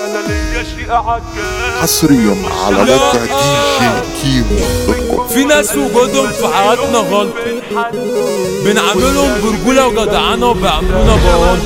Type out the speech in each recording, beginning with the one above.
انا ليا شيء عجاب حصريا على موقع دي جي كيمو دوت كوم في ناس وجودهم في حياتنا غلط بنعاملهم برجولة وجدعنة وبيعملونا بوان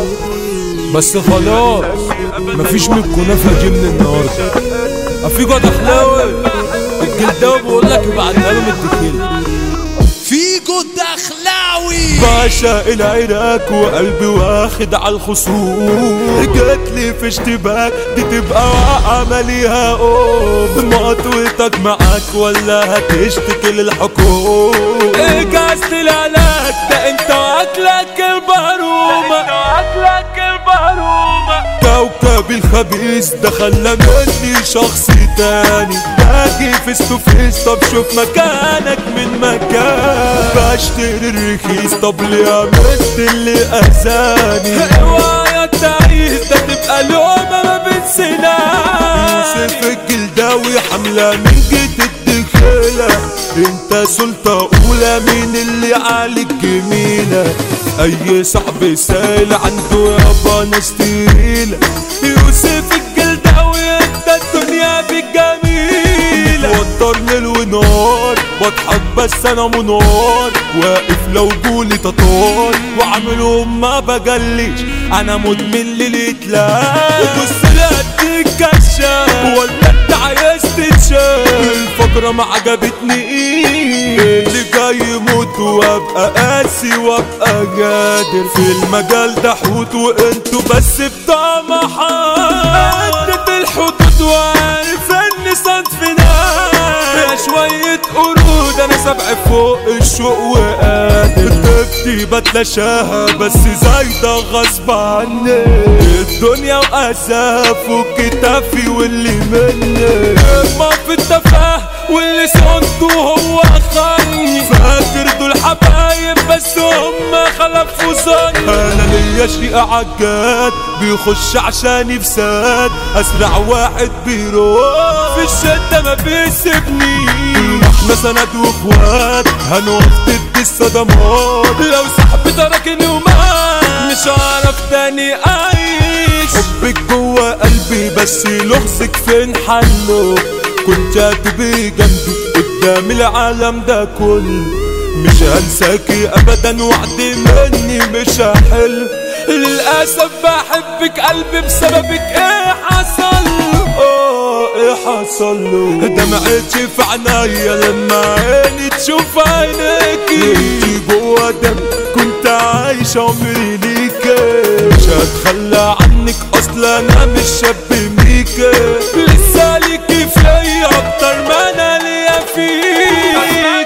بس خلاص مفيش من الكنافة دي من النهاردة في جود اخلاوي الجلداوي بيقول لك ابعتها لهم التكيل في جود اخلاوي باشا العراك وقلبي واخد على الخصوم جات لي في اشتباك دي تبقى واقعة ماليها قوم مقطوتك معاك ولا هتشتكي للحكومة اجازت العلاج ده انت واكلك البهرومة اكلك البهرومة كوكبي الخبيث ده خلى مني شخص تاني باجي فيس تو فيس طب شوف مكانك من مكان بشتري الرخيص طب ليه عملت اللي اذاني هواية تعيس ده تبقى لومة ما بين سنان يوسف الجلداوي حملة من جد الدخيلة انت سلطة اولى مين اللي عليك جميلة اي صاحب سائل عنده يابا ناس تقيلة يوسف الجلداوي انت الدنيا بالجميلة بتوتر ليل ونار بضحك بس انا منار واقف لو جولي تطار وعاملهم ما بجليش انا مدمن للاتلاف بص لي اديك كشاف ولا انت عايز تتشاف الفقرة ما عجبتني اللي جاي يموت وابقى قاسي وابقى قادر في المجال ده حوت وانتوا بس بتوع محال عدت الحدود وعارف ان صنفنا يا شوية قرود انا سبع فوق الشوق وقادر طبتي بتلاشاها بس زايدة غصب عني الدنيا واساف وكتافي واللي مني ما في التفاهة واللي صنته هو خاني فاكر دول حبايب بس هم خلفوا ظني انا ليا شيء عجاد بيخش عشان يفساد اسرع واحد بيروح في الشدة ما بيسيبني احنا سند واخوات هنقف ضد الصدمات لو صاحبي تركني ومات مش هعرف تاني اعيش حبك جوا قلبي بس لغزك فين حله كنت هتبقي جنبي قدام العالم ده كله مش هنساكي ابدا وعد مني مش هحل للاسف بحبك قلبي بسببك ايه حصل اه ايه حصل له دمعتي في عينيا لما عيني تشوف عينيكي انتي جوا دم كنت عايش عمري ليكي مش هتخلى عنك اصلا انا مش شاب ميكي لسه ليكي فيا اكتر ما انا ليا فيك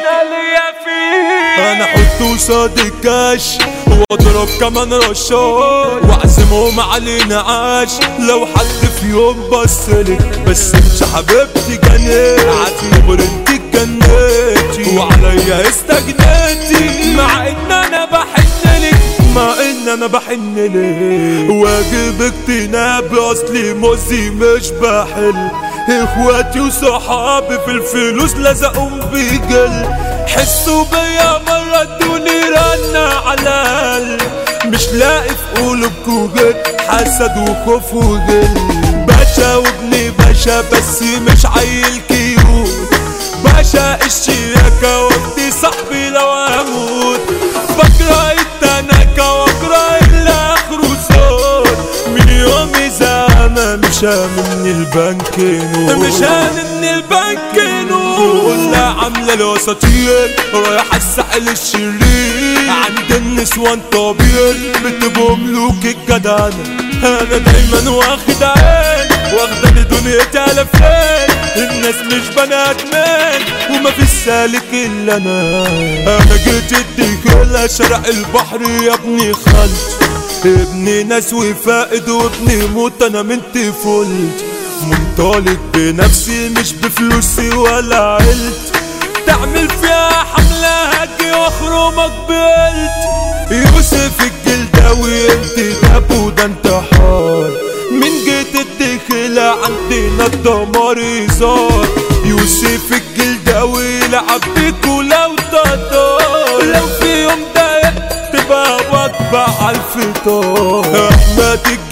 انا احط قصاد الكاش واضرب كمان رشاش واعزمهم علينا عاش لو حد في يوم بصلك بس انت حبيبتي جنيت اعتبر انت جنيتي وعليا استجنيتي مع ان انا بحن لك مع ان انا بحن لك واجبك تناب اصلي موزي مش بحل اخواتي وصحابي في الفلوس لزقهم بجل حسوا بيا مرة ادوني رنة على القلب مش لاقي في قلوبكوا غير حسد وخوف وغل باشا وابني باشا بس مش عيل كيوت باشا الشياكة وقتي صاحبي لو اموت بكره التناكة واكره اللي اخره صوت من يومي زعمة مش من البنك نور مش من البنك نور قلنا عاملة الوساطير رايح الساحل الشرير عند النسوان طبيعي بتبقوا ملوك الجدعنة انا دايما واخد عين واخدة دنيتي على فين الناس مش بنات مان وما في سالك الا انا انا جيت الدخلة شرق البحر يا ابني خالتي ابني ناس وفائد وابني موت انا من طفولتي منطلق بنفسي مش بفلوسي ولا عيلتي تعمل فيها حملة هاجي واخرمك بقلتي يوسف الجلداوي انت داب وده انتحار من جيت الدخلة عندنا الدمار هزار يوسف الجلداوي لعب بيك ولو تطار لو في يوم ضايق تبقى وجبة على الفطار احمد الجلداوي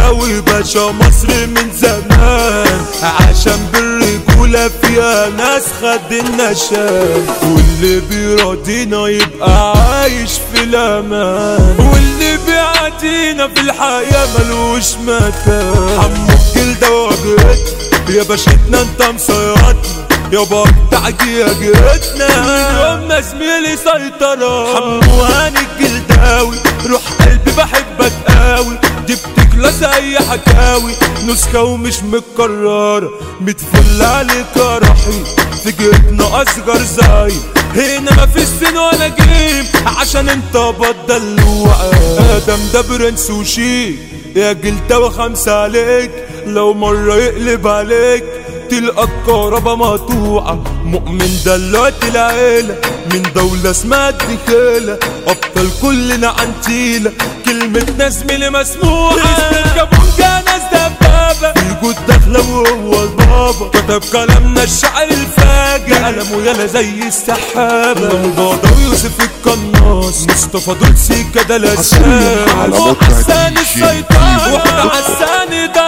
الجلداوي باشا مصر من زمان عشان بالرجولة فيها ناس خد النشان واللي بيراضينا يبقى عايش في الأمان واللي بيعادينا في الحياة ملوش مكان حمو الجلدة واجهتنا يا باشتنا انت مسيطر يابا بتاعتي يا جيتنا من يوم ما زميلي سيطرة حمو هاني الجلداوي روح قلبي بحبك قوي دي بتكلى زي حكاوي نسخة ومش متكررة متفل عليك يا رحيم في جيتنا أصغر زي هنا مفيش سن ولا جيم عشان انت بدل ادم ده برنس وشيك يا جلداوي خمسة عليك لو مرة يقلب عليك تلقى الكهربا مقطوعة مؤمن دلوقتي العيلة من دولة اسمها الدخيلة أبطال كلنا عنتيلة كلمة ناس ملي مسموعة اسم الكابونجا ناس دبابة في جود داخلة وهو البابا كتب كلامنا الشعر الفاجر قلمه يالا زي السحابة البابا ويوسف القناص مصطفى دول سيكا ده حصرياً على موقع وحسان دي جي السيطرة كيمو. وحسان ده